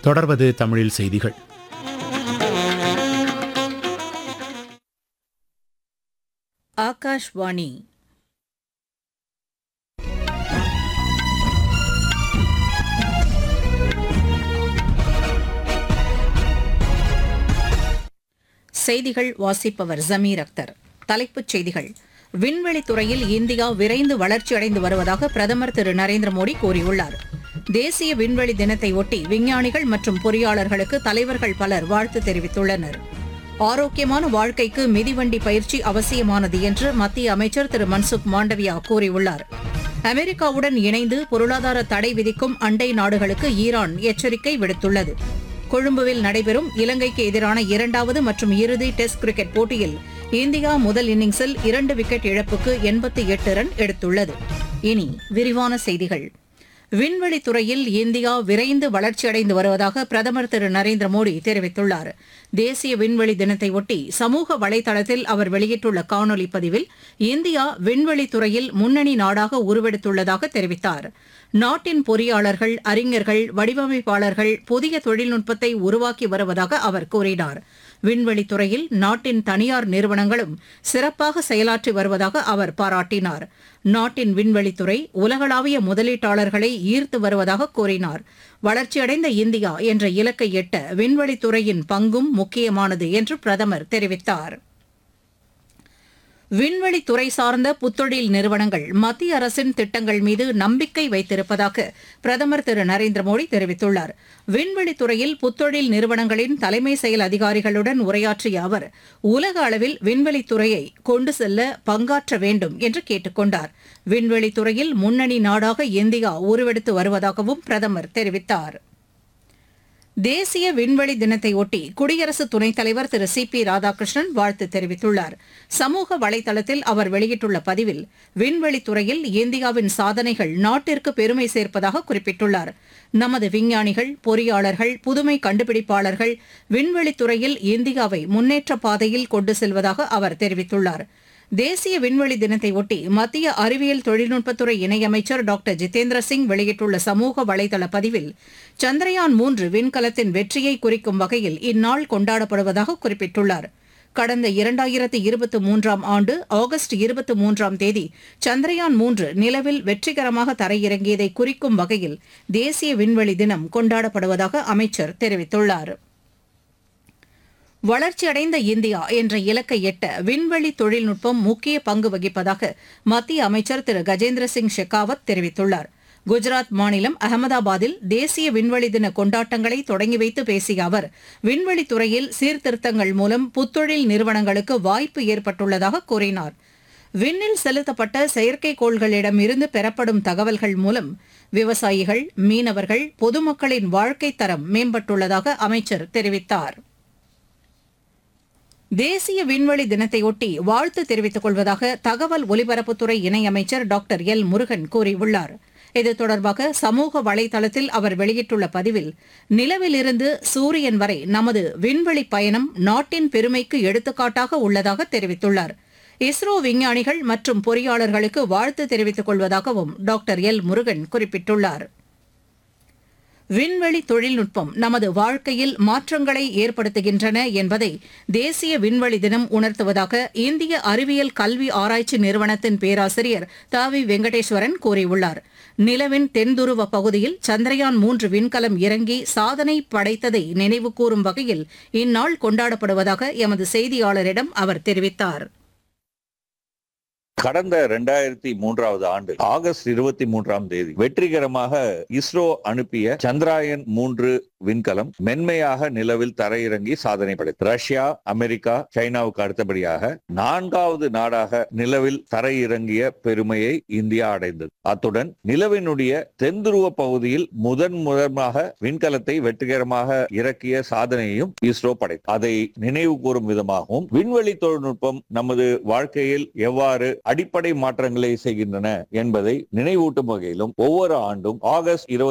தொடர்வது தமிழில் செய்திகள் ஆகாஷ்வாணி செய்திகள் வாசிப்பவர் ஜமீர் அக்தர் தலைப்புச் செய்திகள் விண்வெளித் துறையில் இந்தியா விரைந்து வளர்ச்சியடைந்து வருவதாக பிரதமர் திரு நரேந்திர மோடி கூறியுள்ளார் தேசிய விண்வெளி தினத்தை ஒட்டி விஞ்ஞானிகள் மற்றும் பொறியாளர்களுக்கு தலைவர்கள் பலர் வாழ்த்து தெரிவித்துள்ளனர் ஆரோக்கியமான வாழ்க்கைக்கு மிதிவண்டி பயிற்சி அவசியமானது என்று மத்திய அமைச்சர் திரு மன்சுக் மாண்டவியா கூறியுள்ளார் அமெரிக்காவுடன் இணைந்து பொருளாதார தடை விதிக்கும் அண்டை நாடுகளுக்கு ஈரான் எச்சரிக்கை விடுத்துள்ளது கொழும்புவில் நடைபெறும் இலங்கைக்கு எதிரான இரண்டாவது மற்றும் இறுதி டெஸ்ட் கிரிக்கெட் போட்டியில் இந்தியா முதல் இன்னிங்ஸில் இரண்டு விக்கெட் இழப்புக்கு எண்பத்தி எட்டு ரன் எடுத்துள்ளது இனி விரிவான செய்திகள் விண்வெளித் துறையில் இந்தியா விரைந்து வளர்ச்சியடைந்து வருவதாக பிரதமர் திரு நரேந்திர மோடி தெரிவித்துள்ளார் தேசிய விண்வெளி தினத்தை ஒட்டி சமூக வலைதளத்தில் அவர் வெளியிட்டுள்ள காணொலி பதிவில் இந்தியா விண்வெளித் துறையில் முன்னணி நாடாக உருவெடுத்துள்ளதாக தெரிவித்தார் நாட்டின் பொறியாளர்கள் அறிஞர்கள் வடிவமைப்பாளர்கள் புதிய தொழில்நுட்பத்தை உருவாக்கி வருவதாக அவர் கூறினார் விண்வெளித் துறையில் நாட்டின் தனியார் நிறுவனங்களும் சிறப்பாக செயலாற்றி வருவதாக அவர் பாராட்டினார் நாட்டின் விண்வெளித்துறை உலகளாவிய முதலீட்டாளர்களை ஈர்த்து வருவதாக கூறினார் வளர்ச்சியடைந்த இந்தியா என்ற இலக்கை எட்ட விண்வெளித்துறையின் பங்கும் முக்கியமானது என்று பிரதமர் தெரிவித்தார் விண்வெளித்துறை சார்ந்த புத்தொழில் நிறுவனங்கள் மத்திய அரசின் திட்டங்கள் மீது நம்பிக்கை வைத்திருப்பதாக பிரதமர் திரு நரேந்திர மோடி தெரிவித்துள்ளார் விண்வெளித்துறையில் புத்தொழில் நிறுவனங்களின் தலைமை செயல் அதிகாரிகளுடன் உரையாற்றிய அவர் உலக அளவில் விண்வெளித்துறையை கொண்டு செல்ல பங்காற்ற வேண்டும் என்று கேட்டுக் கொண்டார் விண்வெளித்துறையில் முன்னணி நாடாக இந்தியா உருவெடுத்து வருவதாகவும் பிரதமர் தெரிவித்தார் தேசிய விண்வெளி தினத்தை ஒட்டி குடியரசு துணைத் தலைவர் திரு சி பி ராதாகிருஷ்ணன் வாழ்த்து தெரிவித்துள்ளார் சமூக வலைதளத்தில் அவர் வெளியிட்டுள்ள பதிவில் விண்வெளித்துறையில் இந்தியாவின் சாதனைகள் நாட்டிற்கு பெருமை சேர்ப்பதாக குறிப்பிட்டுள்ளார் நமது விஞ்ஞானிகள் பொறியாளர்கள் புதுமை கண்டுபிடிப்பாளர்கள் விண்வெளித்துறையில் இந்தியாவை முன்னேற்ற பாதையில் கொண்டு செல்வதாக அவர் தெரிவித்துள்ளார் தேசிய விண்வெளி தினத்தை ஒட்டி மத்திய அறிவியல் தொழில்நுட்பத்துறை இணையமைச்சர் டாக்டர் ஜிதேந்திர சிங் வெளியிட்டுள்ள சமூக வலைதள பதிவில் சந்திரயான் மூன்று விண்கலத்தின் வெற்றியை குறிக்கும் வகையில் இந்நாள் கொண்டாடப்படுவதாக குறிப்பிட்டுள்ளார் கடந்த இரண்டாயிரத்து இருபத்தி மூன்றாம் ஆண்டு ஆகஸ்ட் இருபத்தி மூன்றாம் தேதி சந்திரயான் மூன்று நிலவில் வெற்றிகரமாக தரையிறங்கியதை குறிக்கும் வகையில் தேசிய விண்வெளி தினம் கொண்டாடப்படுவதாக அமைச்சர் தெரிவித்துள்ளார் வளர்ச்சியடைந்த இந்தியா என்ற இலக்கை எட்ட விண்வெளி தொழில்நுட்பம் முக்கிய பங்கு வகிப்பதாக மத்திய அமைச்சர் திரு கஜேந்திர சிங் ஷெகாவத் தெரிவித்துள்ளார் குஜராத் மாநிலம் அகமதாபாத்தில் தேசிய விண்வெளி தின கொண்டாட்டங்களை தொடங்கி வைத்து பேசிய அவர் விண்வெளித் துறையில் சீர்திருத்தங்கள் மூலம் புத்தொழில் நிறுவனங்களுக்கு வாய்ப்பு ஏற்பட்டுள்ளதாக கூறினார் விண்ணில் செலுத்தப்பட்ட செயற்கைக்கோள்களிடமிருந்து பெறப்படும் தகவல்கள் மூலம் விவசாயிகள் மீனவர்கள் பொதுமக்களின் வாழ்க்கைத் தரம் மேம்பட்டுள்ளதாக அமைச்சர் தெரிவித்தார் தேசிய விண்வெளி தினத்தையொட்டி வாழ்த்து தெரிவித்துக் கொள்வதாக தகவல் ஒலிபரப்புத்துறை இணையமைச்சர் டாக்டர் எல் முருகன் கூறியுள்ளார் இது தொடர்பாக சமூக வலைதளத்தில் அவர் வெளியிட்டுள்ள பதிவில் நிலவிலிருந்து சூரியன் வரை நமது விண்வெளி பயணம் நாட்டின் பெருமைக்கு எடுத்துக்காட்டாக உள்ளதாக தெரிவித்துள்ளார் இஸ்ரோ விஞ்ஞானிகள் மற்றும் பொறியாளர்களுக்கு வாழ்த்து தெரிவித்துக் கொள்வதாகவும் டாக்டர் எல் முருகன் குறிப்பிட்டுள்ளார் விண்வெளி தொழில்நுட்பம் நமது வாழ்க்கையில் மாற்றங்களை ஏற்படுத்துகின்றன என்பதை தேசிய விண்வெளி தினம் உணர்த்துவதாக இந்திய அறிவியல் கல்வி ஆராய்ச்சி நிறுவனத்தின் பேராசிரியர் தாவி வெங்கடேஸ்வரன் கூறியுள்ளார் நிலவின் தென்துருவ பகுதியில் சந்திரயான் மூன்று விண்கலம் இறங்கி சாதனை படைத்ததை நினைவுகூரும் வகையில் இந்நாள் கொண்டாடப்படுவதாக எமது செய்தியாளரிடம் அவர் தெரிவித்தார் கடந்த இரண்டாயிரத்தி மூன்றாவது ஆண்டு ஆகஸ்ட் இருபத்தி மூன்றாம் தேதி வெற்றிகரமாக இஸ்ரோ அனுப்பிய சந்திராயன் மூன்று விண்கலம் மென்மையாக நிலவில் தரையிறங்கி சாதனை படைத்தது ரஷ்யா அமெரிக்கா சைனாவுக்கு அடுத்தபடியாக நான்காவது நாடாக நிலவில் தரையிறங்கிய பெருமையை இந்தியா அடைந்தது அத்துடன் நிலவினுடைய தென்துருவ பகுதியில் முதன் முதன்மாக விண்கலத்தை வெற்றிகரமாக இறக்கிய சாதனையையும் இஸ்ரோ படைத்தது அதை நினைவு கூறும் விதமாகவும் விண்வெளி தொழில்நுட்பம் நமது வாழ்க்கையில் எவ்வாறு அடிப்படை மாற்றங்களை செய்கின்றன என்பதை நினைவூட்டும் வகையிலும் ஒவ்வொரு ஆண்டும் ஆகஸ்ட் இருபத்தி